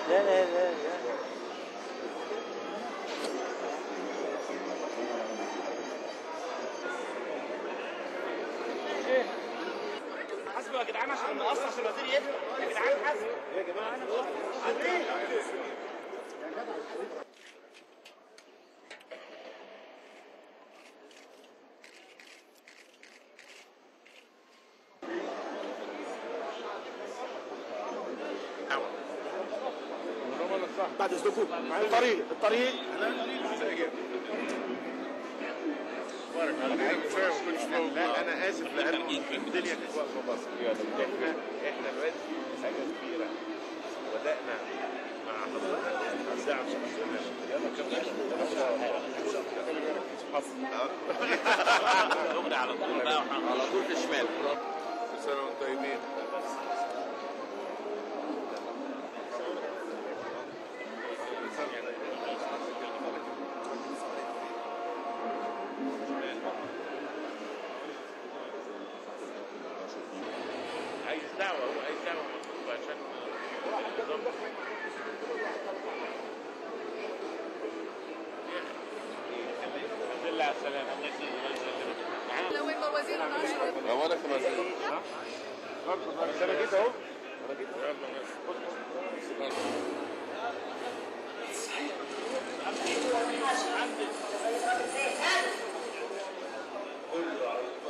لا لا لا لا حاسبوا يا جدعان عشان نقص عشان الوزير يدخل يا جدعان حاسبوا يا جماعه عارفين بعد اذنكم الطريق الطريق لا انا اسف لانه الدنيا كانت واقفه بصر احنا احنا دلوقتي في حاجه كبيره بدانا مع حضرتك الساعه 5 دغري على طول بقى على طول في الشمال كل سنه وانتم طيبين عايز دعوه هو عايز دعوه مطلوبه عشان النظام الحمد لله على السلامه الله يسلمك الله يسلمك تعال لو يبقى وزير النشر وانا كمان بس انا جيت اهو كله على